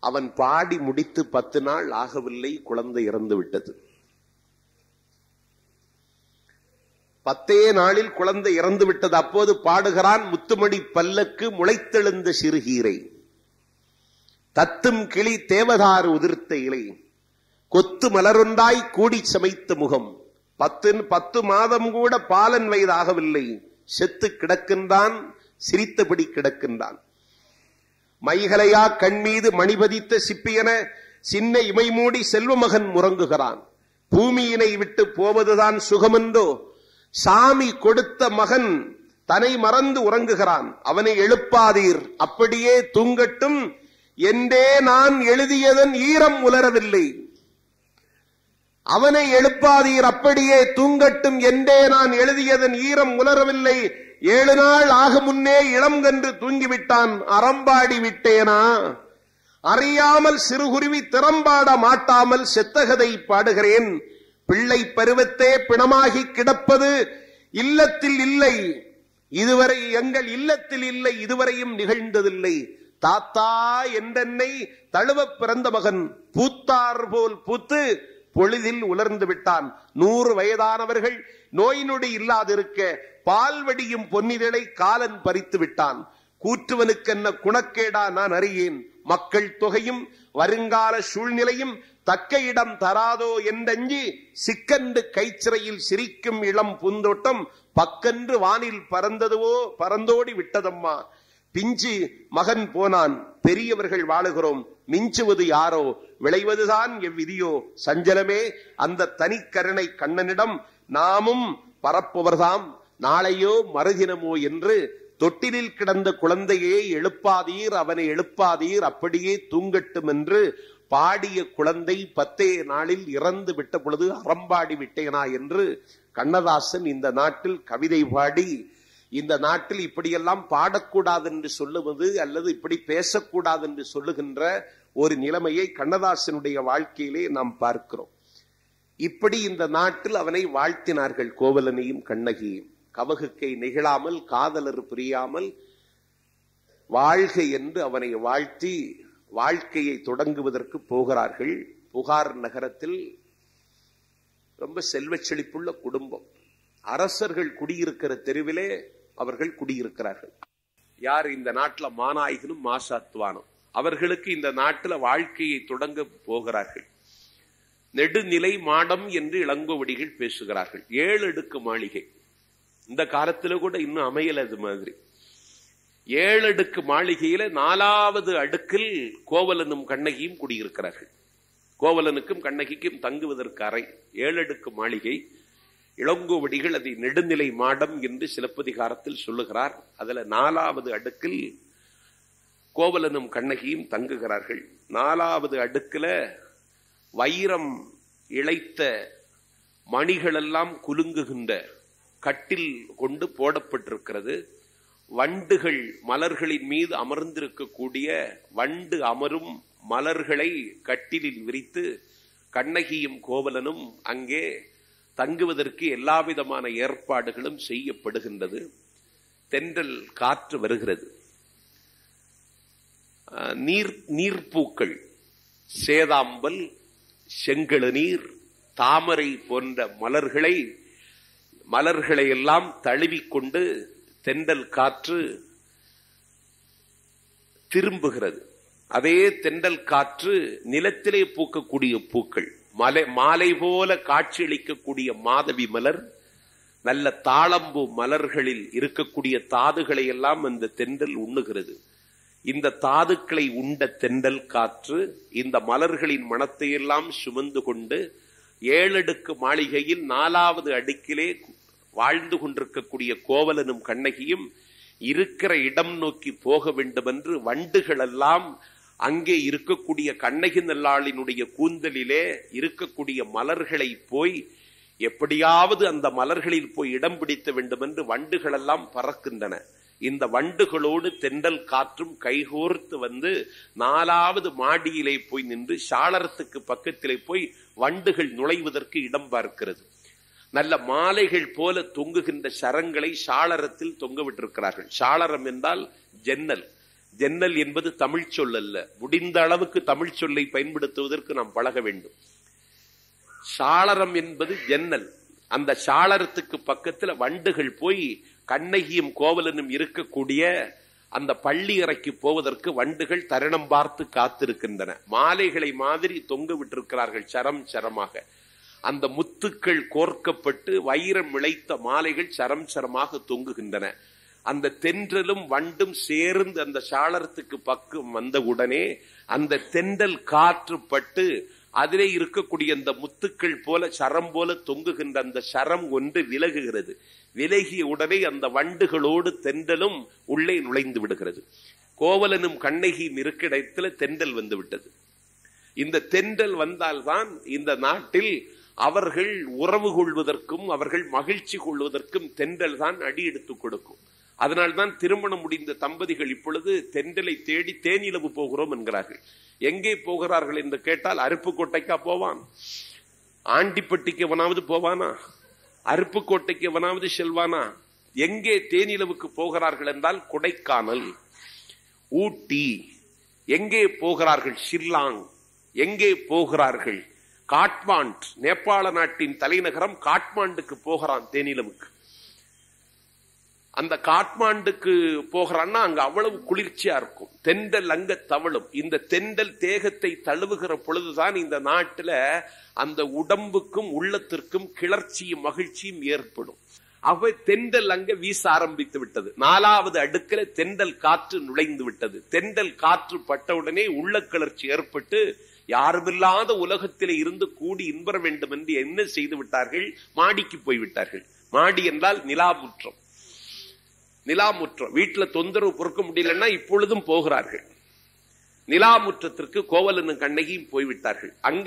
அவன் பாடி முடித்து பத்து நாள் ஆகவில்லை குழந்தை இறந்து விட்டது பத்தே நாளில் குழந்தை இறந்து விட்டது அப்போது பாடுகிறான் முத்துமணி பல்லக்கு முளைத்தெழுந்த சிறுகீரை தத்தும் கிளி தேவதாறு உதிர்த்த இலை கொத்து மலரொன்றாய் கூடி சமைத்த முகம் பத்து பத்து மாதம் கூட பாலன் வயதாகவில்லை செத்து கிடக்கின்றான் சிரித்தபடி கிடக்கின்றான் மைகலையா கண் மீது மணிபதித்த சிப்பியன சின்ன இமை மூடி செல்வமகன் முறங்குகிறான் பூமியினை விட்டு போவதுதான் சுகமென்றோ சாமி கொடுத்த மகன் தன்னை மறந்து உறங்குகிறான் அவனை எழுப்பாதீர் அப்படியே தூங்கட்டும் என்றே நான் எழுதியதன் ஈரம் உலரவில்லை அவனை எழுப்பாதீர் அப்படியே தூங்கட்டும் என்றே நான் எழுதியதன் ஈரம் உலரவில்லை ஏழு நாள் ஆக முன்னே இளங்கன்று தூங்கிவிட்டான் அறம்பாடி விட்டேனா அறியாமல் சிறுகுருவி திறம்பாட மாட்டாமல் செத்தகதை பாடுகிறேன் பிள்ளை பருவத்தே பிணமாகி கிடப்பது இல்லத்தில் இல்லை இதுவரை எங்கள் இல்லத்தில் இல்லை இதுவரையும் நிகழ்ந்ததில்லை தாத்தா என்றென்னை தழுவ பிறந்த மகன் பூத்தார் போல் பூத்து பொழுதில் உலர்ந்து விட்டான் நூறு வயதானவர்கள் நோய் நொடி இல்லாதிருக்க பால்வடியும் பொன்னிதழை காலன் பறித்து விட்டான் கூற்றுவனுக்கென்ன குணக்கேடா நான் அறியேன் மக்கள் தொகையும் வருங்கால சூழ்நிலையும் தக்க இடம் தராதோ என்றஞ்சி சிக்கன்று கைச்சிறையில் சிரிக்கும் இளம் பூந்தோட்டம் பக்கன்று வானில் பறந்ததுவோ பறந்தோடி விட்டதம்மா பிஞ்சு மகன் போனான் பெரியவர்கள் வாழுகிறோம் மிஞ்சுவது யாரோ விளைவதுதான் எவ்விதியோ சஞ்சலமே அந்த தனிக்கருணை கண்ணனிடம் நாமும் பரப்புவர்தாம் நாளையோ மறுதினமோ என்று தொட்டிலில் கிடந்த குழந்தையை எழுப்பாதீர் அவனை எழுப்பாதீர் அப்படியே தூங்கட்டும் என்று பாடிய குழந்தை பத்தே நாளில் இறந்து விட்ட பொழுது அறம்பாடி விட்டேனா என்று கண்ணதாசன் இந்த நாட்டில் கவிதை பாடி இந்த நாட்டில் இப்படியெல்லாம் பாடக்கூடாது என்று சொல்லுவது அல்லது இப்படி பேசக்கூடாது என்று சொல்லுகின்ற ஒரு நிலைமையை கண்ணதாசனுடைய வாழ்க்கையிலே நாம் பார்க்கிறோம் இப்படி இந்த நாட்டில் அவனை வாழ்த்தினார்கள் கோவலனையும் கண்ணகியும் கவகுக்கை நிகழாமல் காதலர் புரியாமல் வாழ்க என்று அவனை வாழ்த்தி வாழ்க்கையை தொடங்குவதற்கு போகிறார்கள் புகார் நகரத்தில் ரொம்ப செல்வச் செழிப்புள்ள குடும்பம் அரசர்கள் குடியிருக்கிற தெருவிலே அவர்கள் குடியிருக்கிறார்கள் யார் இந்த நாட்டுல மாநாயகனும் மாசாத்துவானும் அவர்களுக்கு இந்த நாட்டுல வாழ்க்கையை தொடங்க போகிறார்கள் நெடுநிலை மாடம் என்று இளங்கோவடிகள் பேசுகிறார்கள் ஏழு அடுக்கு மாளிகை இந்த காலத்துல கூட இன்னும் அமையல அது மாதிரி ஏழு அடுக்கு மாளிகையில நாலாவது அடுக்கில் கோவலனும் கண்ணகியும் குடியிருக்கிறார்கள் கோவலனுக்கும் கண்ணகிக்கும் தங்குவதற்கு அறை ஏழு அடுக்கு மாளிகை இளங்கோவடிகள் அதை நெடுநிலை மாடம் என்று சிலப்பதிகாரத்தில் சொல்லுகிறார் அதுல நாலாவது அடுக்கில் கோவலனும் கண்ணகியும் தங்குகிறார்கள் நாலாவது அடுக்குல வைரம் இழைத்த மணிகளெல்லாம் குலுங்குகின்ற கட்டில் கொண்டு போடப்பட்டிருக்கிறது வண்டுகள் மலர்களின் மீது அமர்ந்திருக்கக்கூடிய வண்டு அமரும் மலர்களை கட்டிலில் விரித்து கண்ணகியும் கோவலனும் அங்கே தங்குவதற்கு எல்லா விதமான ஏற்பாடுகளும் செய்யப்படுகின்றது தென்றல் காற்று வருகிறது நீர் நீர்ப்பூக்கள் சேதாம்பல் செங்கழுநீர் தாமரை போன்ற மலர்களை மலர்களை எல்லாம் தழுவிக்கொண்டு தென்றல் காற்று திரும்புகிறது அதே தென்றல் காற்று நிலத்திலே பூக்கக்கூடிய பூக்கள் மலை மாலை போல காட்சியளிக்கக்கூடிய மாதவி மலர் நல்ல தாளம்பூ மலர்களில் இருக்கக்கூடிய தாதுகளை எல்லாம் அந்த தென்றல் உண்ணுகிறது இந்த தாதுக்களை உண்ட தென்றல் காற்று இந்த மலர்களின் மனத்தை எல்லாம் சுமந்து கொண்டு ஏழடுக்கு மாளிகையில் நாலாவது அடுக்கிலே வாழ்ந்து கொண்டிருக்கக்கூடிய கோவலனும் கண்ணகியும் இருக்கிற இடம் நோக்கி போக வேண்டும் என்று வண்டுகள் எல்லாம் அங்கே இருக்கக்கூடிய கண்ணகி நல்லாளினுடைய கூந்தலிலே இருக்கக்கூடிய மலர்களை போய் எப்படியாவது அந்த மலர்களில் போய் இடம் பிடித்த வேண்டும் என்று வண்டுகள் எல்லாம் பறக்கின்றன இந்த வண்டுகளோடு தென்றல் காற்றும் கைகோர்த்து வந்து நாலாவது மாடியிலே போய் நின்று சாளரத்துக்கு பக்கத்திலே போய் வண்டுகள் நுழைவதற்கு இடம் பார்க்கிறது நல்ல மாலைகள் போல தொங்குகின்ற சரங்களை சாளரத்தில் தொங்க விட்டிருக்கிறார்கள் சாளரம் என்றால் ஜன்னல் ஜன்னல் என்பது தமிழ் சொல் அல்ல முடிந்த அளவுக்கு தமிழ் சொல்லை பயன்படுத்துவதற்கு நாம் பழக வேண்டும் சாளரம் என்பது ஜன்னல் அந்த சாளரத்துக்கு பக்கத்துல வண்டுகள் போய் கண்ணகியும் கோவலனும் இருக்கக்கூடிய அந்த பள்ளி அறைக்கு போவதற்கு வண்டுகள் தருணம் பார்த்து காத்திருக்கின்றன மாலைகளை மாதிரி தொங்க விட்டிருக்கிறார்கள் சரம் சரமாக அந்த முத்துக்கள் கோர்க்கப்பட்டு வைரம் இழைத்த மாலைகள் சரம் சரமாக தொங்குகின்றன அந்த தென்றலும் வண்டும் சேர்ந்து அந்த சாளரத்துக்கு பக்கம் வந்த உடனே அந்த தென்றல் காற்று பட்டு அதிலே இருக்கக்கூடிய அந்த முத்துக்கள் போல சரம் போல தொங்குகின்ற அந்த சரம் ஒன்று விலகுகிறது விலகிய உடனே அந்த வண்டுகளோடு தென்றலும் உள்ளே நுழைந்து விடுகிறது கோவலனும் கண்ணகியும் இருக்க இடத்துல தென்றல் வந்து விட்டது இந்த தென்றல் வந்தால்தான் இந்த நாட்டில் அவர்கள் உறவு கொள்வதற்கும் அவர்கள் மகிழ்ச்சி கொள்வதற்கும் தென்றல் தான் அடி எடுத்துக் கொடுக்கும் அதனால்தான் திருமணம் முடிந்த தம்பதிகள் இப்பொழுது தென்றலை தேடி தேனிலவு போகிறோம் என்கிறார்கள் எங்கே போகிறார்கள் என்று கேட்டால் அருப்புக்கோட்டைக்கா போவான் ஆண்டிப்பட்டிக்கு எவனாவது போவானா அருப்புக்கோட்டைக்கு எவனாவது செல்வானா எங்கே தேனிலவுக்கு போகிறார்கள் என்றால் கொடைக்கானல் ஊட்டி எங்கே போகிறார்கள் ஷில்லாங் எங்கே போகிறார்கள் காட்மாண்ட் நேபாள நாட்டின் தலைநகரம் காட்மாண்டுக்கு போகிறான் தேனிலவுக்கு அந்த காட்மாண்டுக்கு போகிறான்னா அங்க அவ்வளவு குளிர்ச்சியா இருக்கும் தெண்டல் அங்க தவழும் இந்த தெண்டல் தேகத்தை தழுவுகிற பொழுதுதான் இந்த நாட்டுல அந்த உடம்புக்கும் உள்ளத்திற்கும் கிளர்ச்சியும் மகிழ்ச்சியும் ஏற்படும் அவை தெண்டல் அங்க வீச ஆரம்பித்து விட்டது நாலாவது அடுக்கில தெண்டல் காற்று நுழைந்து விட்டது தெண்டல் காற்று பட்டவுடனே உள்ள கிளர்ச்சி ஏற்பட்டு யாருமில்லாத உலகத்திலே இருந்து கூடி இன்பர வேண்டும் என்று என்ன செய்து விட்டார்கள் மாடிக்கு போய்விட்டார்கள் மாடி என்றால் நிலாமுற்றம் நிலாமுற்றம் வீட்டுல தொந்தரவு பொறுக்க முடியலன்னா இப்பொழுதும் போகிறார்கள் நிலாமுற்றத்திற்கு கோவலனும் கண்ணகியும் போய்விட்டார்கள் அங்க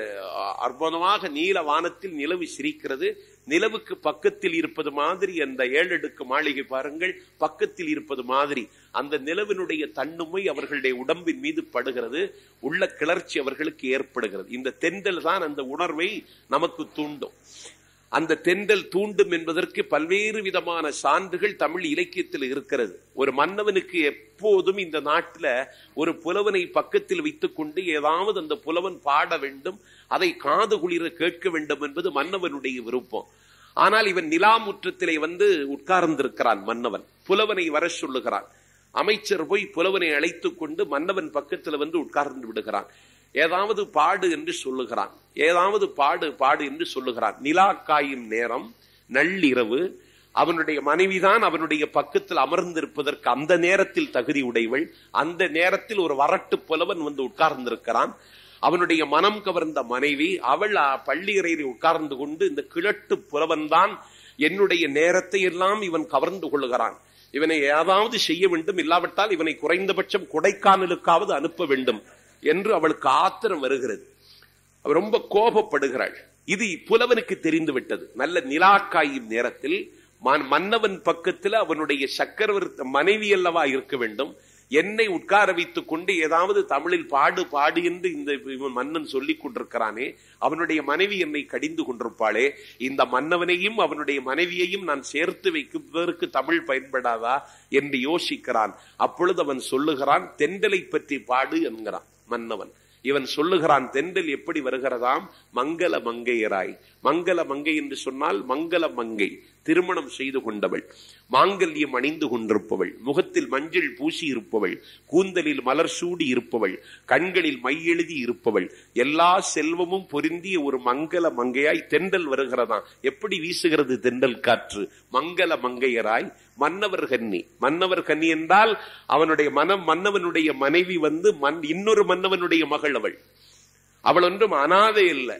அற்புதமாக நீல வானத்தில் நிலவு சிரிக்கிறது நிலவுக்கு பக்கத்தில் இருப்பது மாதிரி அந்த ஏழடுக்கு மாளிகை பாருங்கள் பக்கத்தில் இருப்பது மாதிரி அந்த நிலவினுடைய தன்னுமை அவர்களுடைய உடம்பின் மீது படுகிறது உள்ள கிளர்ச்சி அவர்களுக்கு ஏற்படுகிறது இந்த தென்றல் தான் அந்த உணர்வை நமக்கு தூண்டும் அந்த தென்றல் தூண்டும் என்பதற்கு பல்வேறு விதமான சான்றுகள் தமிழ் இலக்கியத்தில் இருக்கிறது ஒரு மன்னவனுக்கு எப்போதும் இந்த நாட்டில் ஒரு புலவனை பக்கத்தில் வைத்துக் கொண்டு ஏதாவது அந்த புலவன் பாட வேண்டும் அதை காது குளிர கேட்க வேண்டும் என்பது மன்னவனுடைய விருப்பம் ஆனால் இவன் நிலாமுற்றத்திலே வந்து உட்கார்ந்திருக்கிறான் மன்னவன் புலவனை வர சொல்லுகிறான் அமைச்சர் போய் புலவனை அழைத்துக் கொண்டு மன்னவன் பக்கத்தில் வந்து உட்கார்ந்து விடுகிறான் ஏதாவது பாடு என்று சொல்லுகிறான் ஏதாவது பாடு பாடு என்று சொல்லுகிறான் நிலா காயும் நேரம் நள்ளிரவு அவனுடைய மனைவிதான் அவனுடைய பக்கத்தில் அமர்ந்திருப்பதற்கு அந்த நேரத்தில் தகுதி உடையவள் அந்த நேரத்தில் ஒரு வரட்டு புலவன் வந்து உட்கார்ந்திருக்கிறான் அவனுடைய மனம் கவர்ந்த மனைவி அவள் பள்ளியறையில் உட்கார்ந்து கொண்டு இந்த கிழட்டு புலவன் தான் என்னுடைய நேரத்தை எல்லாம் இவன் கவர்ந்து கொள்ளுகிறான் இவனை ஏதாவது செய்ய வேண்டும் இல்லாவிட்டால் இவனை குறைந்தபட்சம் கொடைக்கானலுக்காவது அனுப்ப வேண்டும் என்று அவளுக்கு ஆத்திரம் வருகிறது அவள் ரொம்ப கோபப்படுகிறாள் இது புலவனுக்கு தெரிந்து விட்டது நல்ல நிலாக்காயும் நேரத்தில் மன்னவன் பக்கத்தில் அவனுடைய சக்கரவர்த்தி மனைவி அல்லவா இருக்க வேண்டும் என்னை உட்கார வைத்துக் கொண்டு ஏதாவது தமிழில் பாடு பாடு என்று இந்த இவன் மன்னன் சொல்லிக் கொண்டிருக்கிறானே அவனுடைய மனைவி என்னை கடிந்து கொண்டிருப்பாளே இந்த மன்னவனையும் அவனுடைய மனைவியையும் நான் சேர்த்து வைக்குவதற்கு தமிழ் பயன்படாதா என்று யோசிக்கிறான் அப்பொழுது அவன் சொல்லுகிறான் தெண்டலை பற்றி பாடு என்கிறான் மன்னவன் இவன் சொல்லுகிறான் தென்றல் எப்படி வருகிறதாம் மங்கள மங்கையராய் மங்கள மங்கை என்று சொன்னால் மங்கள மங்கை திருமணம் செய்து கொண்டவள் மாங்கல்யம் அணிந்து கொண்டிருப்பவள் முகத்தில் மஞ்சள் பூசி இருப்பவள் கூந்தலில் மலர் சூடி இருப்பவள் கண்களில் மை எழுதி இருப்பவள் எல்லா செல்வமும் பொருந்திய ஒரு மங்கள மங்கையாய் தென்றல் வருகிறதாம் எப்படி வீசுகிறது தென்றல் காற்று மங்கள மங்கையராய் மன்னவர் கன்னி மன்னவர் கன்னி என்றால் அவனுடைய மனம் மன்னவனுடைய மனைவி வந்து மண் இன்னொரு மன்னவனுடைய மகள் அவள் அவள் ஒன்றும் அனாதை இல்லை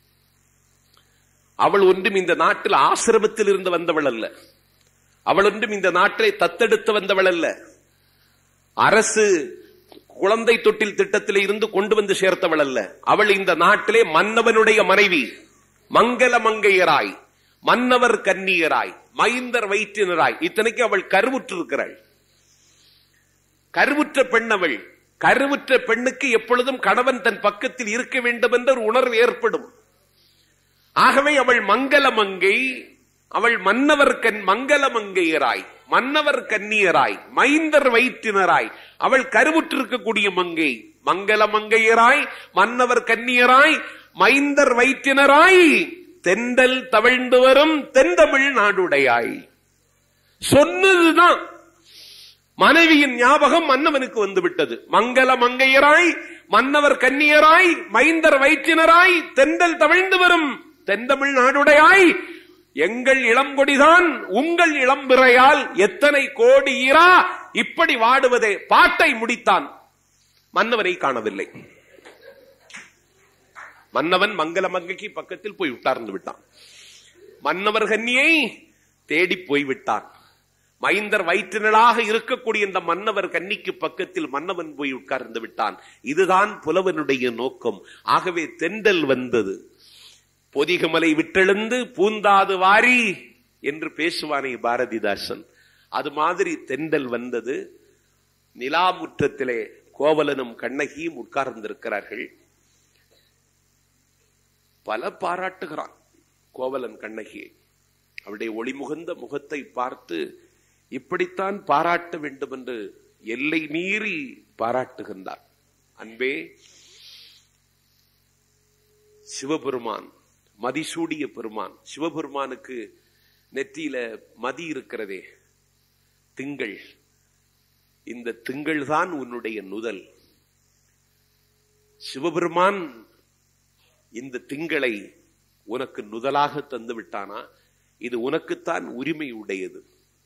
அவள் ஒன்றும் இந்த நாட்டில் ஆசிரமத்தில் இருந்து வந்தவள் அல்ல அவள் ஒன்றும் இந்த நாட்டை தத்தெடுத்து வந்தவள் அல்ல அரசு குழந்தை தொட்டில் திட்டத்தில் இருந்து கொண்டு வந்து சேர்த்தவள் அல்ல அவள் இந்த நாட்டிலே மன்னவனுடைய மனைவி மங்கள மங்கையராய் மன்னவர் கன்னியராய் மைந்தர் வயிற்றினராய் இத்தனைக்கு அவள் கருவுற்றிருக்கிறாள் கருவுற்ற பெண் அவள் கருவுற்ற பெண்ணுக்கு எப்பொழுதும் கணவன் தன் பக்கத்தில் இருக்க வேண்டும் என்ற ஒரு உணர்வு ஏற்படும் ஆகவே அவள் மங்கள மங்கை அவள் மன்னவர் கண் மங்கள மங்கையராய் மன்னவர் கன்னியராய் மைந்தர் வயிற்றினராய் அவள் கருவுற்றிருக்கக்கூடிய மங்கை மங்கள மங்கையராய் மன்னவர் கன்னியராய் மைந்தர் வயிற்றினராய் தெண்டல் தவிழ்ந்து வரும் தென்தமிழ் நாடுடையாய் சொன்னதுதான் மனைவியின் ஞாபகம் மன்னவனுக்கு வந்து விட்டது மங்கள மங்கையராய் மன்னவர் கன்னியராய் மைந்தர் வயிற்றினராய் தெண்டல் தவிழ்ந்து வரும் தென்தமிழ் நாடுடையாய் எங்கள் இளங்கொடிதான் உங்கள் இளம்பிறையால் எத்தனை கோடி ஈரா இப்படி வாடுவதே பாட்டை முடித்தான் மன்னவனை காணவில்லை மன்னவன் மங்கள மங்கைக்கு பக்கத்தில் போய் உட்கார்ந்து விட்டான் மன்னவர் கன்னியை தேடி போய் விட்டான் மைந்தர் வயிற்றினளாக இருக்கக்கூடிய இந்த மன்னவர் கன்னிக்கு பக்கத்தில் மன்னவன் போய் உட்கார்ந்து விட்டான் இதுதான் புலவனுடைய நோக்கம் ஆகவே தெண்டல் வந்தது பொதிகமலை விட்டெழுந்து பூந்தாது வாரி என்று பேசுவானே பாரதிதாசன் அது மாதிரி தெண்டல் வந்தது நிலாமுற்றத்திலே கோவலனும் கண்ணகியும் உட்கார்ந்திருக்கிறார்கள் பல பாராட்டுகிறான் கோவலன் கண்ணகியை அவருடைய ஒளிமுகந்த முகத்தை பார்த்து இப்படித்தான் பாராட்ட வேண்டும் என்று எல்லை மீறி பாராட்டுகின்றார் அன்பே சிவபெருமான் மதிசூடிய பெருமான் சிவபெருமானுக்கு நெற்றியில மதி இருக்கிறதே திங்கள் இந்த திங்கள் தான் உன்னுடைய நுதல் சிவபெருமான் இந்த திங்களை உனக்கு நுதலாக தந்து விட்டானா இது உனக்குத்தான் உரிமை உடையது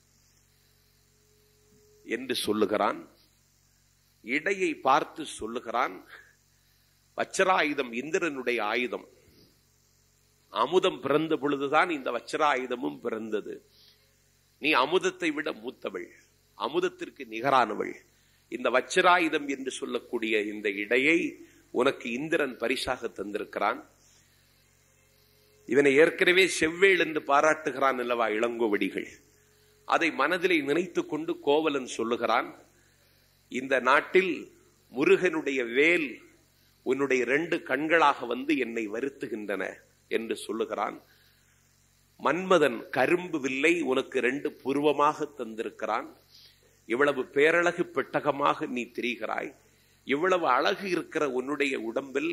என்று சொல்லுகிறான் இடையை பார்த்து சொல்லுகிறான் வச்சராயுதம் இந்திரனுடைய ஆயுதம் அமுதம் பிறந்த பொழுதுதான் இந்த வச்சராயுதமும் பிறந்தது நீ அமுதத்தை விட மூத்தவள் அமுதத்திற்கு நிகரானவள் இந்த வச்சராயுதம் என்று சொல்லக்கூடிய இந்த இடையை உனக்கு இந்திரன் பரிசாக தந்திருக்கிறான் இவனை ஏற்கனவே செவ்வேள் என்று பாராட்டுகிறான் அல்லவா இளங்கோவடிகள் அதை மனதிலே நினைத்துக் கொண்டு கோவலன் சொல்லுகிறான் இந்த நாட்டில் முருகனுடைய வேல் உன்னுடைய ரெண்டு கண்களாக வந்து என்னை வருத்துகின்றன என்று சொல்லுகிறான் மன்மதன் கரும்பு வில்லை உனக்கு ரெண்டு புருவமாக தந்திருக்கிறான் இவ்வளவு பேரழகு பெட்டகமாக நீ திரிகிறாய் இவ்வளவு அழகு இருக்கிற உன்னுடைய உடம்பில்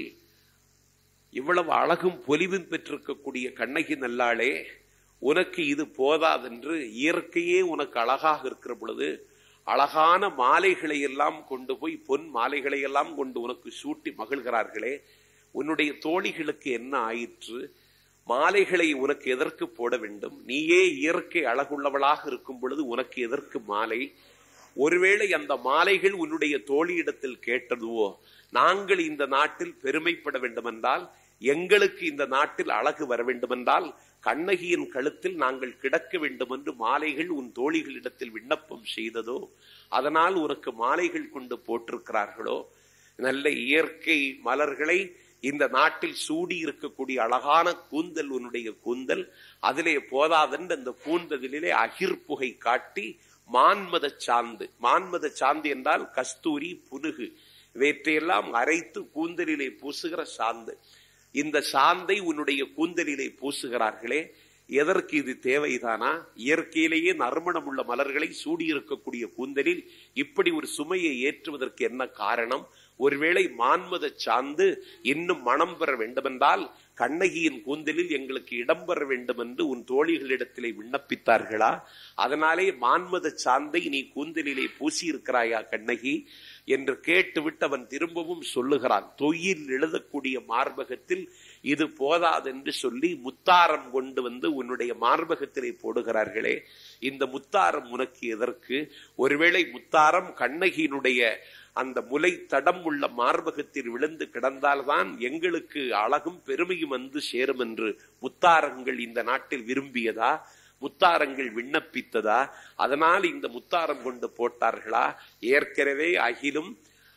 இவ்வளவு அழகும் பொலிவும் பெற்றிருக்கக்கூடிய கண்ணகி நல்லாளே உனக்கு இது போதாதென்று இயற்கையே உனக்கு அழகாக இருக்கிற பொழுது அழகான மாலைகளை எல்லாம் கொண்டு போய் பொன் மாலைகளை எல்லாம் கொண்டு உனக்கு சூட்டி மகிழ்கிறார்களே உன்னுடைய தோழிகளுக்கு என்ன ஆயிற்று மாலைகளை உனக்கு எதற்கு போட வேண்டும் நீயே இயற்கை அழகுள்ளவளாக இருக்கும் பொழுது உனக்கு எதற்கு மாலை ஒருவேளை அந்த மாலைகள் உன்னுடைய தோழியிடத்தில் கேட்டதுவோ நாங்கள் இந்த நாட்டில் பெருமைப்பட வேண்டுமென்றால் எங்களுக்கு இந்த நாட்டில் அழகு வர வேண்டுமென்றால் கண்ணகியின் கழுத்தில் நாங்கள் கிடக்க வேண்டும் என்று மாலைகள் உன் தோழிகளிடத்தில் விண்ணப்பம் செய்ததோ அதனால் உனக்கு மாலைகள் கொண்டு போட்டிருக்கிறார்களோ நல்ல இயற்கை மலர்களை இந்த நாட்டில் சூடி இருக்கக்கூடிய அழகான கூந்தல் உன்னுடைய கூந்தல் அதிலே போதாதென்று அந்த கூந்தலிலே அகிர்புகை காட்டி மான்மத சாந்து மான்மத சாந்து என்றால் கஸ்தூரி புனுகு இவற்றையெல்லாம் அரைத்து கூந்தலிலே பூசுகிற சாந்து இந்த சாந்தை உன்னுடைய கூந்தலிலே பூசுகிறார்களே எதற்கு இது தேவைதானா இயற்கையிலேயே நறுமணம் உள்ள மலர்களை சூடியிருக்கக்கூடிய கூந்தலில் இப்படி ஒரு சுமையை ஏற்றுவதற்கு என்ன காரணம் ஒருவேளை மான்மத சாந்து இன்னும் மனம் பெற வேண்டுமென்றால் கண்ணகியின் கூந்தலில் எங்களுக்கு இடம் பெற வேண்டும் என்று உன் தோழிகளிடத்திலே விண்ணப்பித்தார்களா அதனாலே மான்மத சாந்தை நீ கூந்தலிலே பூசியிருக்கிறாயா கண்ணகி என்று கேட்டுவிட்டு அவன் திரும்பவும் சொல்லுகிறான் தொய்யில் எழுதக்கூடிய மார்பகத்தில் இது போதாதென்று சொல்லி முத்தாரம் கொண்டு வந்து உன்னுடைய மார்பகத்திலே போடுகிறார்களே இந்த முத்தாரம் உனக்கு எதற்கு ஒருவேளை முத்தாரம் கண்ணகியினுடைய அந்த முலை தடம் உள்ள மார்பகத்தில் விழுந்து கிடந்தால்தான் எங்களுக்கு அழகும் பெருமையும் வந்து சேரும் என்று முத்தாரங்கள் இந்த நாட்டில் விரும்பியதா முத்தாரங்கள் விண்ணப்பித்ததா அதனால் இந்த முத்தாரம் கொண்டு போட்டார்களா ஏற்கனவே அகிலும்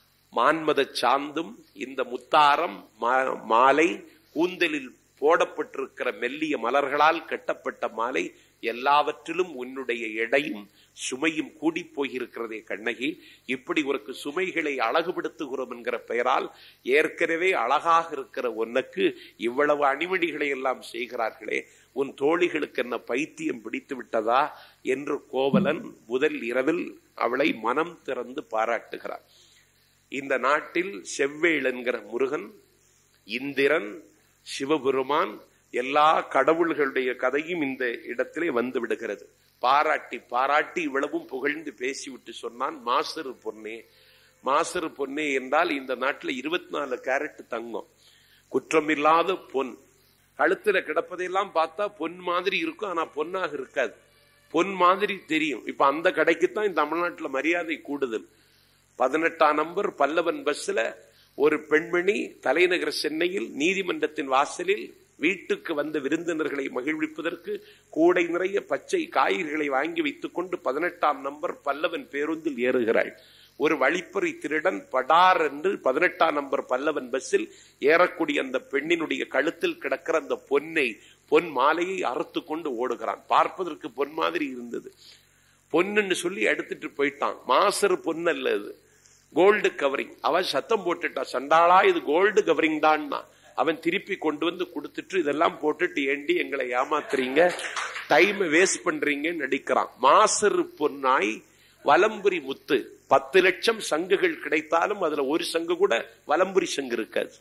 மான்மத சாந்தும் இந்த முத்தாரம் மாலை கூந்தலில் போடப்பட்டிருக்கிற மெல்லிய மலர்களால் கட்டப்பட்ட மாலை எல்லாவற்றிலும் உன்னுடைய எடையும் சுமையும் கூடி போயிருக்கிறதே கண்ணகி இப்படி உனக்கு சுமைகளை அழகுபடுத்துகிறோம் என்கிற பெயரால் ஏற்கனவே அழகாக இருக்கிற உனக்கு இவ்வளவு அணிமணிகளை எல்லாம் செய்கிறார்களே உன் தோழிகளுக்கு என்ன பைத்தியம் பிடித்து விட்டதா என்று கோவலன் முதல் இரவில் அவளை மனம் திறந்து பாராட்டுகிறார் இந்த நாட்டில் செவ்வேள் என்கிற முருகன் இந்திரன் சிவபெருமான் எல்லா கடவுள்களுடைய கதையும் இந்த இடத்திலே வந்து விடுகிறது பாராட்டி பாராட்டி இவ்வளவும் புகழ்ந்து பேசிவிட்டு சொன்னான் மாசரு பொன்னே மாசரு பொன்னே என்றால் இந்த நாட்டில் இருபத்தி நாலு கேரட் தங்கம் குற்றமில்லாத பொன் கழுத்துல கிடப்பதையெல்லாம் பார்த்தா பொன் மாதிரி இருக்கும் ஆனா பொன்னாக இருக்காது பொன் மாதிரி தெரியும் இப்ப அந்த கடைக்கு தான் தமிழ்நாட்டில் மரியாதை கூடுதல் பதினெட்டாம் நம்பர் பல்லவன் பஸ்ல ஒரு பெண்மணி தலைநகர் சென்னையில் நீதிமன்றத்தின் வாசலில் வீட்டுக்கு வந்த விருந்தினர்களை மகிழ்விப்பதற்கு கூடை நிறைய பச்சை காய்கறிகளை வாங்கி வைத்துக் கொண்டு பதினெட்டாம் நம்பர் பல்லவன் பேருந்தில் ஏறுகிறாள் ஒரு வழிப்பறி திருடன் படார் என்று பதினெட்டாம் நம்பர் பல்லவன் பஸ்ஸில் ஏறக்கூடிய அந்த பெண்ணினுடைய கழுத்தில் கிடக்கிற அந்த பொன்னை பொன் மாலையை அறுத்து கொண்டு ஓடுகிறான் பார்ப்பதற்கு பொன் மாதிரி இருந்தது பொன்னுன்னு சொல்லி எடுத்துட்டு போயிட்டான் மாசரு பொன் அல்ல இது கோல்டு கவரிங் அவன் சத்தம் போட்டுட்டா சண்டாளா இது கோல்டு கவரிங் தான்னா அவன் திருப்பி கொண்டு வந்து கொடுத்துட்டு இதெல்லாம் போட்டுட்டு ஏண்டி எங்களை ஏமாத்துறீங்க டைம் வேஸ்ட் பண்றீங்கன்னு நடிக்கிறான் மாசரு பொன்னாய் வலம்புரி முத்து பத்து லட்சம் சங்குகள் கிடைத்தாலும் அதுல ஒரு சங்கு கூட வலம்புரி சங்கு இருக்காது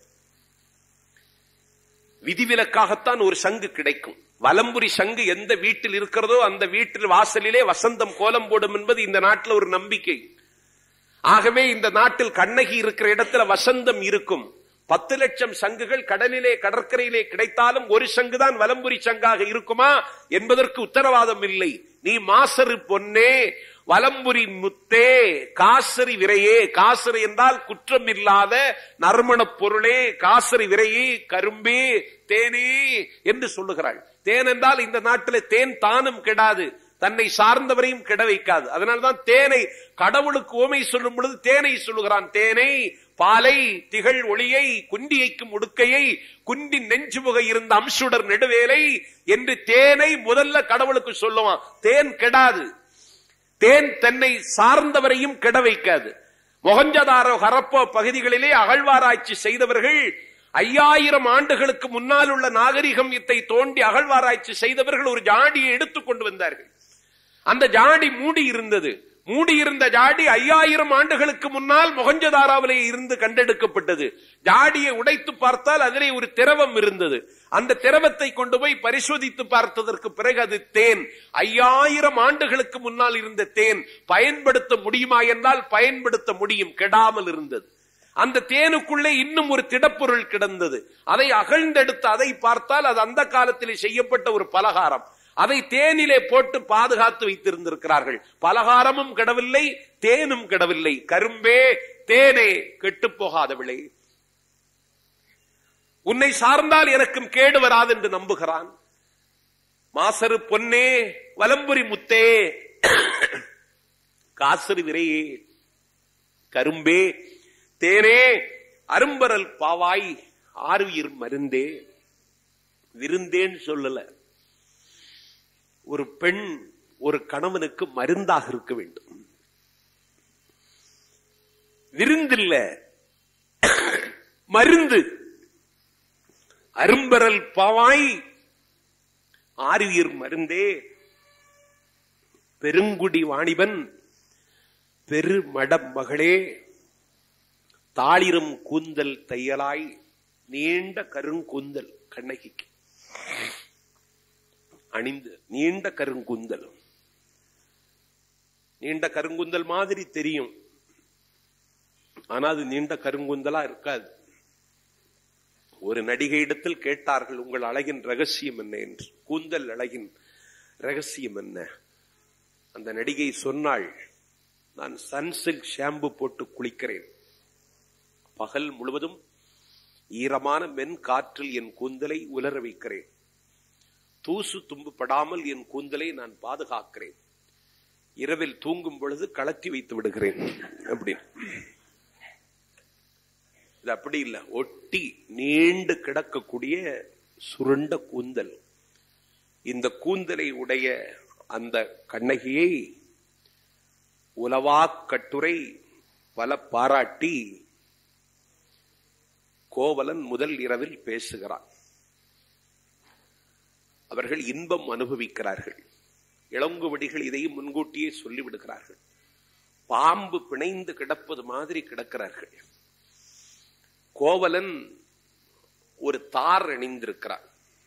விதிவிலக்காகத்தான் ஒரு சங்கு கிடைக்கும் வலம்புரி சங்கு எந்த வீட்டில் இருக்கிறதோ அந்த வீட்டில் வாசலிலே வசந்தம் கோலம் போடும் என்பது இந்த நாட்டில் ஒரு நம்பிக்கை ஆகவே இந்த நாட்டில் கண்ணகி இருக்கிற இடத்துல வசந்தம் இருக்கும் பத்து லட்சம் சங்குகள் கடலிலே கடற்கரையிலே கிடைத்தாலும் ஒரு சங்குதான் வலம்புரி சங்காக இருக்குமா என்பதற்கு உத்தரவாதம் இல்லை நீ மாசரு பொன்னே வலம்புரி முத்தே காசரி விரையே காசரி என்றால் குற்றம் இல்லாத நறுமணப் பொருளே காசரி விரையே கரும்பே தேனே என்று சொல்லுகிறாள் தேன் என்றால் இந்த நாட்டில் தேன் தானும் கெடாது தன்னை சார்ந்தவரையும் கெட வைக்காது அதனால்தான் தேனை கடவுளுக்கு ஓமை சொல்லும் பொழுது தேனை சொல்லுகிறான் தேனை பாலை திகழ் ஒளியை குண்டியைக்கும் உடுக்கையை குண்டி நெஞ்சு முக இருந்த அம்சுடர் நெடுவேலை என்று தேனை முதல்ல கடவுளுக்கு சொல்லுவான் தேன் கெடாது தேன் தன்னை சார்ந்தவரையும் கெட வைக்காது மொகஞ்சதாரோ ஹரப்போ பகுதிகளிலே அகழ்வாராய்ச்சி செய்தவர்கள் ஐயாயிரம் ஆண்டுகளுக்கு முன்னால் உள்ள நாகரிகத்தை தோண்டி அகழ்வாராய்ச்சி செய்தவர்கள் ஒரு ஜாடியை எடுத்துக் கொண்டு வந்தார்கள் அந்த ஜாடி மூடி இருந்தது மூடி இருந்த ஜாடி ஐயாயிரம் ஆண்டுகளுக்கு முன்னால் மொகஞ்சதாராவிலே இருந்து கண்டெடுக்கப்பட்டது ஜாடியை உடைத்து பார்த்தால் அதிலே ஒரு திரவம் இருந்தது அந்த திரவத்தை கொண்டு போய் பரிசோதித்து பார்த்ததற்கு பிறகு அது தேன் ஐயாயிரம் ஆண்டுகளுக்கு முன்னால் இருந்த தேன் பயன்படுத்த முடியுமா என்றால் பயன்படுத்த முடியும் கெடாமல் இருந்தது அந்த தேனுக்குள்ளே இன்னும் ஒரு திடப்பொருள் கிடந்தது அதை அகழ்ந்தெடுத்து அதை பார்த்தால் அது அந்த காலத்திலே செய்யப்பட்ட ஒரு பலகாரம் அதை தேனிலே போட்டு பாதுகாத்து வைத்திருந்திருக்கிறார்கள் பலகாரமும் கிடவில்லை தேனும் கிடவில்லை கரும்பே தேனே கெட்டு போகாத விளை உன்னை சார்ந்தால் எனக்கும் கேடு வராது என்று நம்புகிறான் மாசரு பொன்னே வலம்புரி முத்தே காசரு விரையே கரும்பே தேனே அரும்பரல் பாவாய் ஆறுயிர் மருந்தே விருந்தேன்னு சொல்லல ஒரு பெண் ஒரு கணவனுக்கு மருந்தாக இருக்க வேண்டும் விருந்தில்ல மருந்து அரும்பரல் பாவாய் ஆறுயிர் மருந்தே பெருங்குடி வாணிபன் பெருமடம் மகளே தாளிரும் கூந்தல் தையலாய் நீண்ட கருங்கூந்தல் கண்ணகிக்கு அணிந்து நீண்ட கருங்குந்தல் நீண்ட கருங்குந்தல் மாதிரி தெரியும் ஆனா அது நீண்ட கருங்குந்தலா இருக்காது ஒரு நடிகை இடத்தில் கேட்டார்கள் உங்கள் அழகின் ரகசியம் என்ன என்று கூந்தல் அழகின் ரகசியம் என்ன அந்த நடிகை சொன்னாள் நான் சன்சில்க் ஷாம்பு போட்டு குளிக்கிறேன் பகல் முழுவதும் ஈரமான மென் காற்றில் என் கூந்தலை உலர வைக்கிறேன் தூசு தும்பு படாமல் என் கூந்தலை நான் பாதுகாக்கிறேன் இரவில் தூங்கும் பொழுது கலத்தி வைத்து விடுகிறேன் அப்படின்னு இது அப்படி இல்ல ஒட்டி நீண்டு கிடக்கக்கூடிய சுருண்ட கூந்தல் இந்த கூந்தலை உடைய அந்த கண்ணகியை உலவா கட்டுரை பல பாராட்டி கோவலன் முதல் இரவில் பேசுகிறான் அவர்கள் இன்பம் அனுபவிக்கிறார்கள் இளங்குவடிகள் இதையும் முன்கூட்டியே சொல்லிவிடுகிறார்கள் பாம்பு பிணைந்து கிடப்பது மாதிரி கிடக்கிறார்கள் கோவலன் ஒரு தார் அணிந்திருக்கிறார்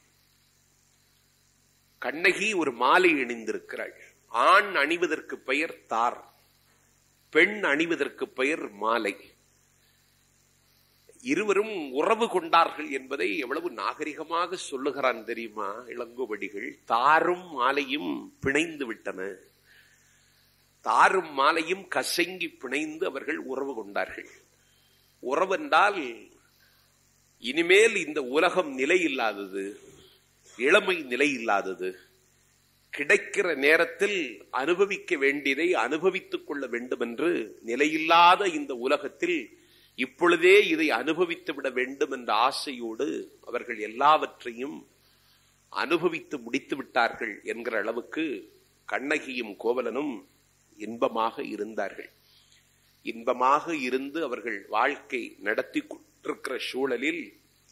கண்ணகி ஒரு மாலை அணிந்திருக்கிறாள் ஆண் அணிவதற்கு பெயர் தார் பெண் அணிவதற்கு பெயர் மாலை இருவரும் உறவு கொண்டார்கள் என்பதை எவ்வளவு நாகரிகமாக சொல்லுகிறான் தெரியுமா இளங்கோவடிகள் தாரும் மாலையும் பிணைந்து விட்டன தாரும் மாலையும் கசங்கி பிணைந்து அவர்கள் உறவு கொண்டார்கள் உறவென்றால் இனிமேல் இந்த உலகம் நிலை இல்லாதது இளமை நிலை இல்லாதது கிடைக்கிற நேரத்தில் அனுபவிக்க வேண்டியதை அனுபவித்துக் கொள்ள வேண்டும் என்று நிலையில்லாத இந்த உலகத்தில் இப்பொழுதே இதை அனுபவித்து விட வேண்டும் என்ற ஆசையோடு அவர்கள் எல்லாவற்றையும் அனுபவித்து முடித்து விட்டார்கள் என்கிற அளவுக்கு கண்ணகியும் கோவலனும் இன்பமாக இருந்தார்கள் இன்பமாக இருந்து அவர்கள் வாழ்க்கை நடத்தி கொண்டிருக்கிற சூழலில்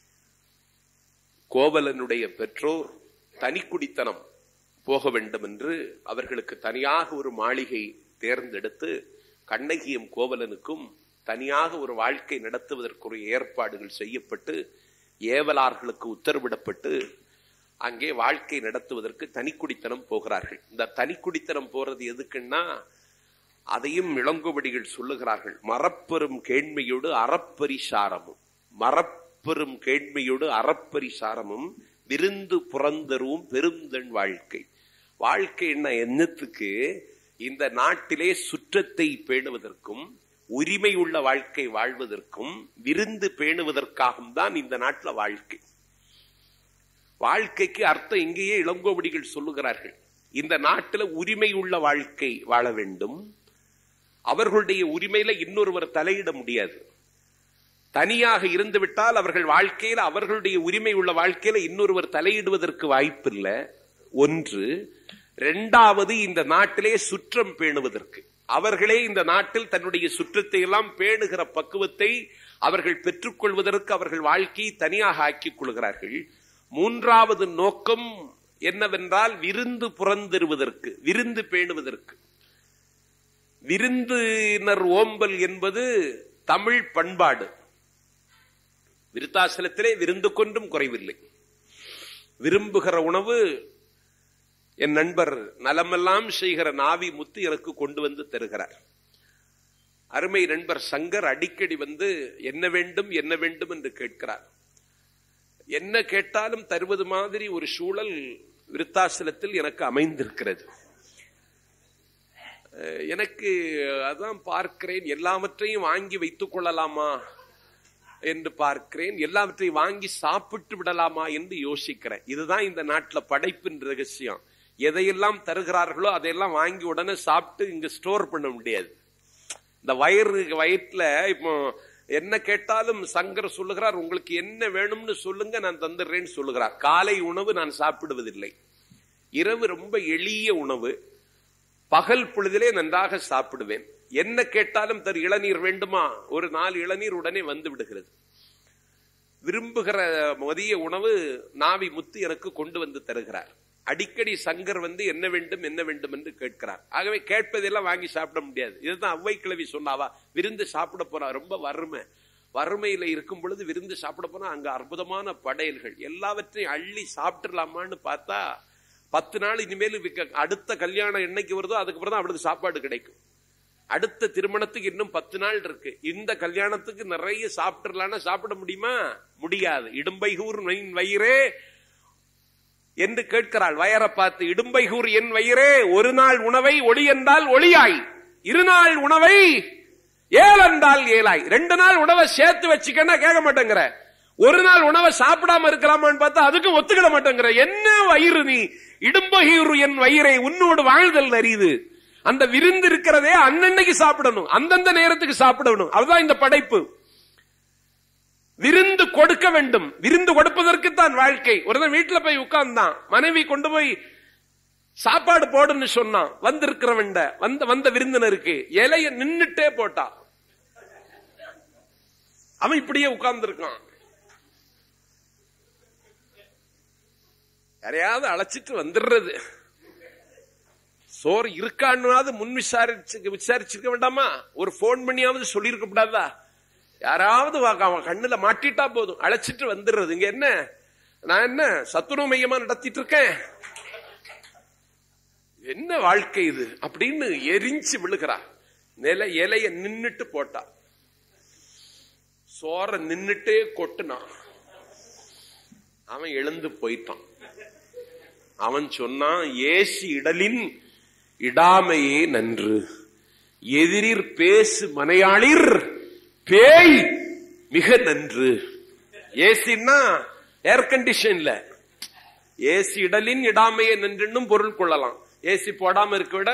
கோவலனுடைய பெற்றோர் தனிக்குடித்தனம் போக வேண்டும் என்று அவர்களுக்கு தனியாக ஒரு மாளிகை தேர்ந்தெடுத்து கண்ணகியும் கோவலனுக்கும் தனியாக ஒரு வாழ்க்கை நடத்துவதற்குரிய ஏற்பாடுகள் செய்யப்பட்டு ஏவலார்களுக்கு உத்தரவிடப்பட்டு அங்கே வாழ்க்கை நடத்துவதற்கு தனிக்குடித்தனம் போகிறார்கள் இந்த தனிக்குடித்தனம் போறது எதுக்குன்னா அதையும் இளங்குபடிகள் சொல்லுகிறார்கள் மரப்பெரும் கேண்மையோடு அறப்பரிசாரமும் மரப்பெரும் கேண்மையோடு அறப்பரிசாரமும் விருந்து புறந்தரும் பெருந்தன் வாழ்க்கை வாழ்க்கை என்ன எண்ணத்துக்கு இந்த நாட்டிலே சுற்றத்தை பேணுவதற்கும் உரிமை உள்ள வாழ்க்கை வாழ்வதற்கும் விருந்து பேணுவதற்காகவும் தான் இந்த நாட்டில் வாழ்க்கை வாழ்க்கைக்கு அர்த்தம் இங்கேயே இளங்கோவடிகள் சொல்லுகிறார்கள் இந்த நாட்டில் உரிமை உள்ள வாழ்க்கை வாழ வேண்டும் அவர்களுடைய உரிமையில இன்னொருவர் தலையிட முடியாது தனியாக இருந்து விட்டால் அவர்கள் வாழ்க்கையில் அவர்களுடைய உரிமை உள்ள வாழ்க்கையில இன்னொருவர் தலையிடுவதற்கு வாய்ப்பில்லை ஒன்று இரண்டாவது இந்த நாட்டிலே சுற்றம் பேணுவதற்கு அவர்களே இந்த நாட்டில் தன்னுடைய சுற்றத்தை எல்லாம் பேணுகிற பக்குவத்தை அவர்கள் பெற்றுக்கொள்வதற்கு அவர்கள் வாழ்க்கையை தனியாக ஆக்கிக் கொள்கிறார்கள் மூன்றாவது நோக்கம் என்னவென்றால் விருந்து புறந்தருவதற்கு விருந்து பேணுவதற்கு விருந்தினர் ஓம்பல் என்பது தமிழ் பண்பாடு விருத்தாசலத்திலே விருந்து கொண்டும் குறைவில்லை விரும்புகிற உணவு என் நண்பர் நலமெல்லாம் செய்கிற நாவி முத்து எனக்கு கொண்டு வந்து தருகிறார் அருமை நண்பர் சங்கர் அடிக்கடி வந்து என்ன வேண்டும் என்ன வேண்டும் என்று கேட்கிறார் என்ன கேட்டாலும் தருவது மாதிரி ஒரு சூழல் விருத்தாசலத்தில் எனக்கு அமைந்திருக்கிறது எனக்கு அதான் பார்க்கிறேன் எல்லாவற்றையும் வாங்கி வைத்துக் கொள்ளலாமா என்று பார்க்கிறேன் எல்லாவற்றையும் வாங்கி சாப்பிட்டு விடலாமா என்று யோசிக்கிறேன் இதுதான் இந்த நாட்டில் படைப்பின் ரகசியம் எதையெல்லாம் தருகிறார்களோ அதையெல்லாம் வாங்கி உடனே சாப்பிட்டு இங்க ஸ்டோர் பண்ண முடியாது இந்த வயிறு வயிற்றுல இப்போ என்ன கேட்டாலும் சங்கர் சொல்லுகிறார் உங்களுக்கு என்ன வேணும்னு சொல்லுங்க நான் தந்துடுறேன்னு சொல்லுகிறார் காலை உணவு நான் சாப்பிடுவதில்லை இரவு ரொம்ப எளிய உணவு பகல் பொழுதிலே நன்றாக சாப்பிடுவேன் என்ன கேட்டாலும் தரு இளநீர் வேண்டுமா ஒரு நாலு இளநீர் உடனே வந்து விடுகிறது விரும்புகிற மதிய உணவு நாவி முத்து எனக்கு கொண்டு வந்து தருகிறார் அடிக்கடி சங்கர் வந்து என்ன வேண்டும் என்ன வேண்டும் என்று கேட்கிறார் ஆகவே கேட்பதெல்லாம் வாங்கி சாப்பிட முடியாது இதுதான் அவ்வை கிழவி சொன்னாவா விருந்து சாப்பிட போறா ரொம்ப வறுமை வறுமையில இருக்கும் பொழுது விருந்து சாப்பிட போனா அங்க அற்புதமான படையல்கள் எல்லாவற்றையும் அள்ளி சாப்பிட்டுலாமான்னு பார்த்தா பத்து நாள் இனிமேல் அடுத்த கல்யாணம் என்னைக்கு வருதோ அதுக்கப்புறம் தான் அவளுக்கு சாப்பாடு கிடைக்கும் அடுத்த திருமணத்துக்கு இன்னும் பத்து நாள் இருக்கு இந்த கல்யாணத்துக்கு நிறைய சாப்பிட்டுலான்னா சாப்பிட முடியுமா முடியாது இடும்பைகூர் வயிறே என்று கேட்கிறாள் வயரை பார்த்து இடும்பைகூர் என் வயிறே ஒரு நாள் உணவை ஒளி என்றால் ஒளியாய் இருநாள் உணவை ஏழ் என்றால் ஏழாய் ரெண்டு நாள் உணவை சேர்த்து வச்சுக்கன்னா கேட்க மாட்டேங்கிற ஒரு நாள் உணவை சாப்பிடாம இருக்கலாமான்னு பார்த்தா அதுக்கும் ஒத்துக்கிட மாட்டேங்கிற என்ன வயிறு நீ இடும்பகீரு என் வயிறை உன்னோடு வாழ்தல் அறியுது அந்த விருந்து இருக்கிறதே அன்னன்னைக்கு சாப்பிடணும் அந்தந்த நேரத்துக்கு சாப்பிடணும் அதுதான் இந்த படைப்பு விருந்து கொடுக்க வேண்டும் விருந்து கொடுப்பதற்கு தான் வாழ்க்கை ஒரு வீட்டுல போய் உட்கார்ந்தான் மனைவி கொண்டு போய் சாப்பாடு போடுன்னு சொன்னான் வந்திருக்கிறவன் வந்த வந்த விருந்தினருக்கு இலைய நின்னுட்டே போட்டா அவன் இப்படியே உட்கார்ந்து இருக்கான் யாரையாவது அழைச்சிட்டு வந்துடுறது சோறு இருக்கான்னு முன் விசாரிச்சு விசாரிச்சிருக்க வேண்டாமா ஒரு போன் பண்ணியாவது சொல்லியிருக்க கூடாதா யாராவது வா- அவன் கண்ணுல மாட்டிட்டா போதும் அழைச்சிட்டு வந்துடுறது இங்க என்ன நான் என்ன சத்துணவு மையமா நடத்திட்டு இருக்கேன் என்ன வாழ்க்கை இது அப்படின்னு எரிஞ்சு விழுகிறா நில இலைய நின்னுட்டு போட்டா சோற நின்னுட்டே கொட்டுனான் அவன் எழுந்து போயிட்டான் அவன் சொன்னான் ஏசி இடலின் இடாமையே நன்று எதிரிற் பேசு மனையாளிர் பேய் மிக நன்று ஏசின்னா ஏர் கண்டிஷன்ல ஏசி இடலின் இடாமையே நன்றுன்னும் பொருள் கொள்ளலாம் ஏசி போடாம இருக்க விட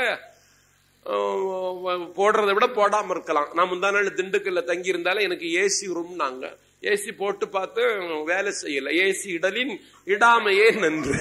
அஹ், போடுறதை விட போடாம இருக்கலாம் நான் முந்தா நாள் திண்டுக்கல்ல தங்கி இருந்தாலும் எனக்கு ஏசி ரூம் நாங்க ஏசி போட்டு பார்த்து வேலை செய்யல ஏசி இடலின் இடாமையே நன்று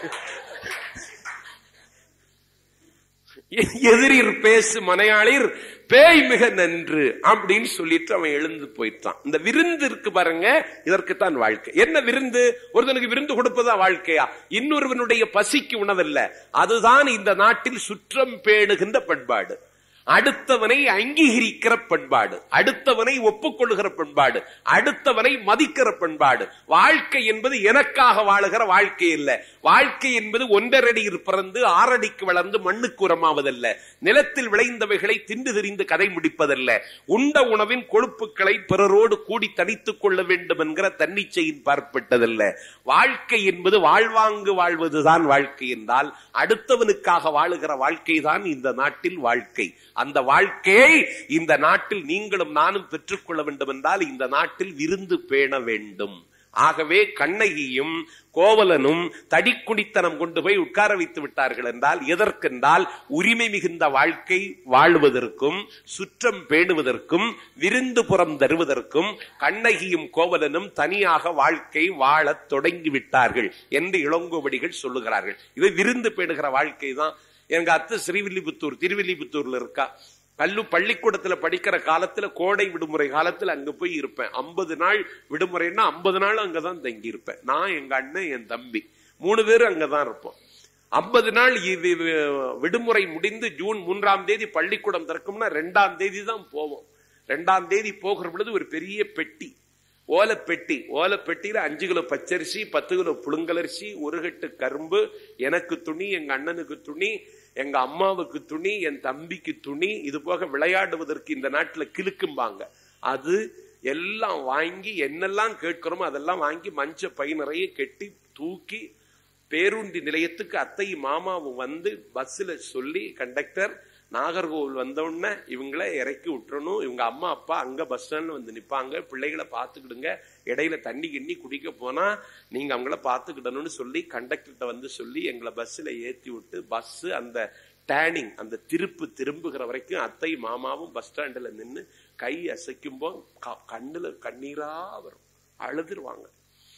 எதிரிர் பேசு மனையாளிர் பேய் மிக நன்று அப்படின்னு சொல்லிட்டு அவன் எழுந்து போயிட்டான் இந்த விருந்து இருக்கு பாருங்க இதற்குத்தான் வாழ்க்கை என்ன விருந்து ஒருத்தனுக்கு விருந்து கொடுப்பதா வாழ்க்கையா இன்னொருவனுடைய பசிக்கு உணவல்ல அதுதான் இந்த நாட்டில் சுற்றம் பேணுகின்ற பண்பாடு அடுத்தவனை அங்கீகரிக்கிற பண்பாடு அடுத்தவனை ஒப்புக்கொள்ளுகிற பண்பாடு அடுத்தவனை மதிக்கிற பண்பாடு வாழ்க்கை என்பது எனக்காக வாழுகிற வாழ்க்கை இல்ல வாழ்க்கை என்பது ஒன்றரடியில் பிறந்து ஆறடிக்கு வளர்ந்து மண்ணுக்கு உரமாவதல்ல நிலத்தில் விளைந்தவைகளை திண்டு திரிந்து கதை முடிப்பதல்ல உண்ட உணவின் கொழுப்புக்களை பிறரோடு கூடி தனித்துக் கொள்ள வேண்டும் என்கிற தன்னிச்சையின் பார்ப்பட்டதல்ல வாழ்க்கை என்பது வாழ்வாங்கு வாழ்வதுதான் வாழ்க்கை என்றால் அடுத்தவனுக்காக வாழுகிற வாழ்க்கை தான் இந்த நாட்டில் வாழ்க்கை அந்த வாழ்க்கையை இந்த நாட்டில் நீங்களும் நானும் பெற்றுக்கொள்ள வேண்டும் என்றால் இந்த நாட்டில் விருந்து பேண வேண்டும் ஆகவே கண்ணகியும் கோவலனும் தடிக்குடித்தனம் கொண்டு போய் உட்கார வைத்து விட்டார்கள் என்றால் எதற்கென்றால் உரிமை மிகுந்த வாழ்க்கை வாழ்வதற்கும் சுற்றம் பேணுவதற்கும் விருந்து புறம் தருவதற்கும் கண்ணகியும் கோவலனும் தனியாக வாழ்க்கை வாழத் தொடங்கி விட்டார்கள் என்று இளங்கோவடிகள் சொல்லுகிறார்கள் இது விருந்து பேணுகிற வாழ்க்கை தான் எங்க அத்தை ஸ்ரீவில்லிபுத்தூர் திருவில்லிபுத்தூர்ல இருக்கா கல்லு பள்ளிக்கூடத்துல படிக்கிற காலத்துல கோடை விடுமுறை காலத்துல அங்க போய் இருப்பேன் ஐம்பது நாள் விடுமுறைன்னா ஐம்பது நாள் அங்கதான் தங்கி இருப்பேன் நான் எங்க அண்ணன் என் தம்பி மூணு பேரும் அங்கதான் இருப்போம் ஐம்பது நாள் இது விடுமுறை முடிந்து ஜூன் மூன்றாம் தேதி பள்ளிக்கூடம் திறக்கும்னா ரெண்டாம் தேதி தான் போவோம் ரெண்டாம் தேதி போகிற பொழுது ஒரு பெரிய பெட்டி ஓலைப்பெட்டி ஓலைப்பெட்டியில அஞ்சு கிலோ பச்சரிசி பத்து கிலோ புழுங்கலரிசி ஒரு கட்டு கரும்பு எனக்கு துணி எங்க அண்ணனுக்கு துணி எங்க அம்மாவுக்கு துணி என் தம்பிக்கு துணி இது போக விளையாடுவதற்கு இந்த நாட்டுல கிழுக்கும்பாங்க அது எல்லாம் வாங்கி என்னெல்லாம் கேட்கிறோமோ அதெல்லாம் வாங்கி மஞ்ச பை நிறைய கெட்டி தூக்கி பேருந்தி நிலையத்துக்கு அத்தையும் மாமாவும் வந்து பஸ்ல சொல்லி கண்டக்டர் நாகர்கோவில் வந்த உடனே இவங்கள இறக்கி விட்டுறணும் இவங்க அம்மா அப்பா அங்க பஸ் ஸ்டாண்ட்ல வந்து நிப்பாங்க பிள்ளைகளை பார்த்துக்கிடுங்க இடையில தண்ணி கிண்ணி குடிக்க போனா நீங்க அவங்கள பார்த்துக்கிடணும்னு சொல்லி கண்டக்டர்கிட்ட வந்து சொல்லி எங்களை பஸ்ல ஏத்தி விட்டு பஸ் அந்த டேனிங் அந்த திருப்பு திரும்புகிற வரைக்கும் அத்தை மாமாவும் பஸ் ஸ்டாண்ட்ல நின்னு கை அசைக்கும்போ க- கண்ணுல கண்ணீரா வரும் அழுதுருவாங்க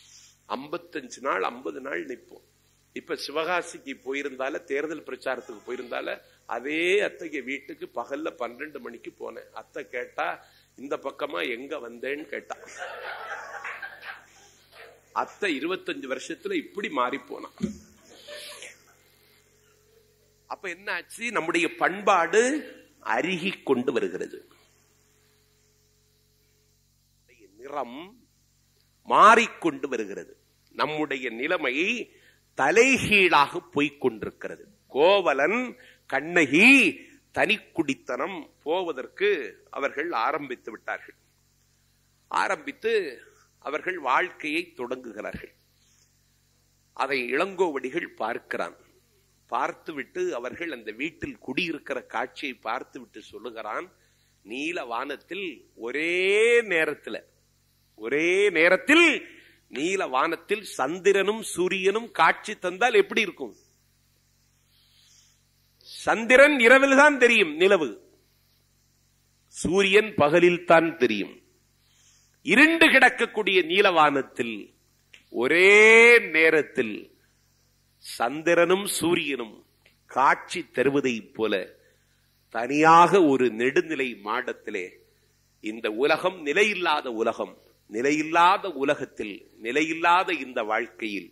ஐம்பத்தஞ்சு நாள் ஐம்பது நாள் நிற்போம் இப்ப சிவகாசிக்கு போயிருந்தால தேர்தல் பிரச்சாரத்துக்கு போயிருந்தால அதே அத்தைக்கு வீட்டுக்கு பகல்ல பன்னெண்டு மணிக்கு போனேன் அத்தை கேட்டா இந்த பக்கமா எங்க வந்தேன்னு கேட்டா அத்தை இருபத்தஞ்சு வருஷத்துல இப்படி மாறி போனா அப்ப என்ன ஆச்சு நம்முடைய பண்பாடு அருகி கொண்டு வருகிறது நிறம் மாறிக்கொண்டு வருகிறது நம்முடைய நிலைமை தலைகீழாக போய்க் கொண்டிருக்கிறது கோவலன் கண்ணகி தனிக்குடித்தனம் போவதற்கு அவர்கள் ஆரம்பித்து விட்டார்கள் ஆரம்பித்து அவர்கள் வாழ்க்கையை தொடங்குகிறார்கள் அதை இளங்கோவடிகள் பார்க்கிறான் பார்த்துவிட்டு அவர்கள் அந்த வீட்டில் குடியிருக்கிற காட்சியை பார்த்துவிட்டு சொல்லுகிறான் நீல வானத்தில் ஒரே நேரத்தில் ஒரே நேரத்தில் நீல வானத்தில் சந்திரனும் சூரியனும் காட்சி தந்தால் எப்படி இருக்கும் சந்திரன் இரவில் தான் தெரியும் நிலவு சூரியன் பகலில் தான் தெரியும் இருண்டு கிடக்கக்கூடிய நீலவானத்தில் ஒரே நேரத்தில் சந்திரனும் சூரியனும் காட்சி தருவதைப் போல தனியாக ஒரு நெடுநிலை மாடத்திலே இந்த உலகம் நிலையில்லாத உலகம் நிலையில்லாத உலகத்தில் நிலையில்லாத இந்த வாழ்க்கையில்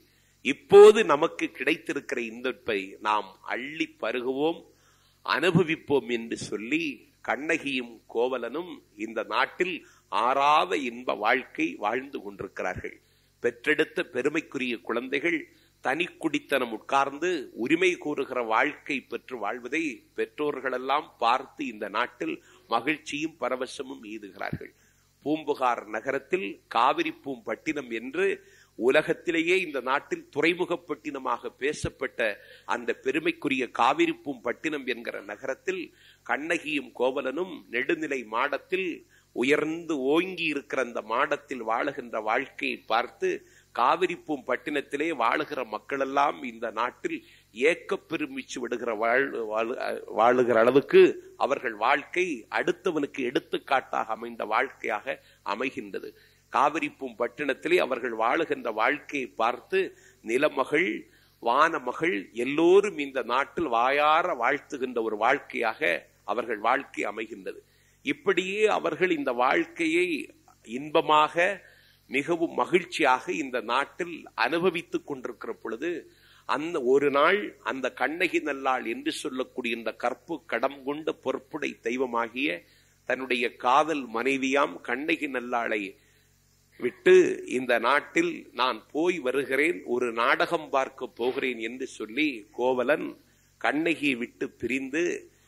இப்போது நமக்கு கிடைத்திருக்கிற இன்பத்தை நாம் அள்ளி பருகுவோம் அனுபவிப்போம் என்று சொல்லி கண்ணகியும் கோவலனும் இந்த நாட்டில் ஆறாத இன்ப வாழ்க்கை வாழ்ந்து கொண்டிருக்கிறார்கள் பெற்றெடுத்த பெருமைக்குரிய குழந்தைகள் தனி குடித்தனம் உட்கார்ந்து உரிமை கூறுகிற வாழ்க்கை பெற்று வாழ்வதை பெற்றோர்களெல்லாம் பார்த்து இந்த நாட்டில் மகிழ்ச்சியும் பரவசமும் ஈதுகிறார்கள் பூம்புகார் நகரத்தில் காவிரி பூம்பட்டினம் என்று உலகத்திலேயே இந்த நாட்டில் துறைமுகப்பட்டினமாக பேசப்பட்ட அந்த பெருமைக்குரிய காவிரி பூம்பட்டினம் என்கிற நகரத்தில் கண்ணகியும் கோவலனும் நெடுநிலை மாடத்தில் உயர்ந்து ஓங்கி இருக்கிற அந்த மாடத்தில் வாழுகின்ற வாழ்க்கையை பார்த்து காவிரிப்பூம் பட்டினத்திலே வாழுகிற மக்களெல்லாம் இந்த நாட்டில் ஏக்க பெருமிச்சு விடுகிற வாழ் வாழுகிற அளவுக்கு அவர்கள் வாழ்க்கை அடுத்தவனுக்கு எடுத்துக்காட்டாக அமைந்த வாழ்க்கையாக அமைகின்றது காவிரிப்பூம் பட்டினத்திலே அவர்கள் வாழுகின்ற வாழ்க்கையை பார்த்து நிலமகள் வானமகள் எல்லோரும் இந்த நாட்டில் வாயார வாழ்த்துகின்ற ஒரு வாழ்க்கையாக அவர்கள் வாழ்க்கை அமைகின்றது இப்படியே அவர்கள் இந்த வாழ்க்கையை இன்பமாக மிகவும் மகிழ்ச்சியாக இந்த நாட்டில் அனுபவித்துக் கொண்டிருக்கிற பொழுது அந்த ஒரு நாள் அந்த கண்ணகி நல்லாள் என்று சொல்லக்கூடிய இந்த கற்பு கடம் கொண்ட பொறுப்புடை தெய்வமாகிய தன்னுடைய காதல் மனைவியாம் கண்ணகி நல்லாளை விட்டு இந்த நாட்டில் நான் போய் வருகிறேன் ஒரு நாடகம் பார்க்க போகிறேன் என்று சொல்லி கோவலன் கண்ணகியை விட்டு பிரிந்து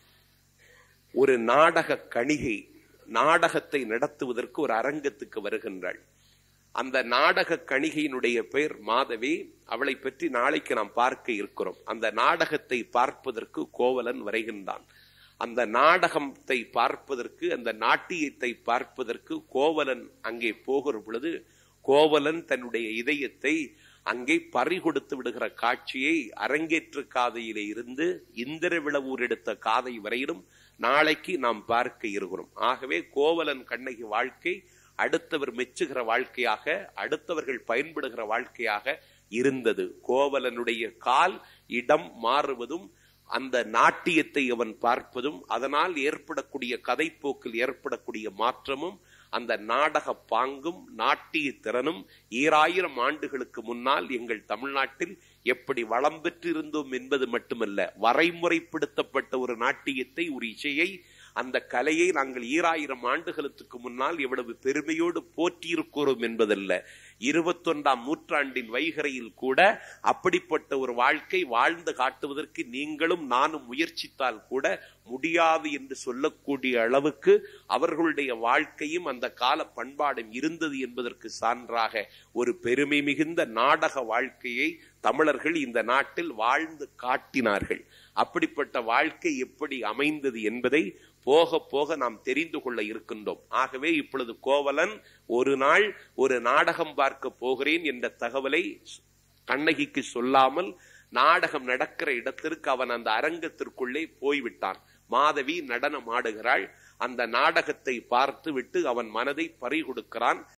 ஒரு நாடக கணிகை நாடகத்தை நடத்துவதற்கு ஒரு அரங்கத்துக்கு வருகின்றாள் அந்த நாடக கணிகையினுடைய பெயர் மாதவி அவளை பற்றி நாளைக்கு நாம் பார்க்க இருக்கிறோம் அந்த நாடகத்தை பார்ப்பதற்கு கோவலன் வருகின்றான் அந்த நாடகத்தை பார்ப்பதற்கு அந்த நாட்டியத்தை பார்ப்பதற்கு கோவலன் அங்கே போகிற பொழுது கோவலன் தன்னுடைய இதயத்தை அங்கே பறி கொடுத்து விடுகிற காட்சியை அரங்கேற்று காதையிலே இருந்து இந்திர விளவூர் எடுத்த காதை வரையிலும் நாளைக்கு நாம் பார்க்க இருக்கிறோம் ஆகவே கோவலன் கண்ணகி வாழ்க்கை அடுத்தவர் மெச்சுகிற வாழ்க்கையாக அடுத்தவர்கள் பயன்படுகிற வாழ்க்கையாக இருந்தது கோவலனுடைய கால் இடம் மாறுவதும் அந்த நாட்டியத்தை அவன் பார்ப்பதும் அதனால் ஏற்படக்கூடிய கதைப்போக்கில் ஏற்படக்கூடிய மாற்றமும் அந்த நாடக பாங்கும் நாட்டிய திறனும் ஈராயிரம் ஆண்டுகளுக்கு முன்னால் எங்கள் தமிழ்நாட்டில் எப்படி வளம் பெற்று இருந்தோம் என்பது மட்டுமல்ல வரைமுறைப்படுத்தப்பட்ட ஒரு நாட்டியத்தை ஒரு இசையை அந்த கலையை நாங்கள் ஈராயிரம் ஆண்டுகளுக்கு முன்னால் எவ்வளவு பெருமையோடு போற்றியிருக்கிறோம் என்பதல்ல இருபத்தொன்றாம் நூற்றாண்டின் வைகரையில் கூட அப்படிப்பட்ட ஒரு வாழ்க்கை வாழ்ந்து காட்டுவதற்கு நீங்களும் நானும் முயற்சித்தால் கூட முடியாது என்று சொல்லக்கூடிய அளவுக்கு அவர்களுடைய வாழ்க்கையும் அந்த கால பண்பாடும் இருந்தது என்பதற்கு சான்றாக ஒரு பெருமை மிகுந்த நாடக வாழ்க்கையை தமிழர்கள் இந்த நாட்டில் வாழ்ந்து காட்டினார்கள் அப்படிப்பட்ட வாழ்க்கை எப்படி அமைந்தது என்பதை போக போக நாம் தெரிந்து கொள்ள இருக்கின்றோம் ஆகவே இப்பொழுது கோவலன் ஒரு நாள் ஒரு நாடகம் பார்க்க போகிறேன் என்ற தகவலை கண்ணகிக்கு சொல்லாமல் நாடகம் நடக்கிற இடத்திற்கு அவன் அந்த அரங்கத்திற்குள்ளே போய்விட்டான் மாதவி நடனம் ஆடுகிறாள் அந்த நாடகத்தை பார்த்து விட்டு அவன் மனதை பறி கொடுக்கிறான்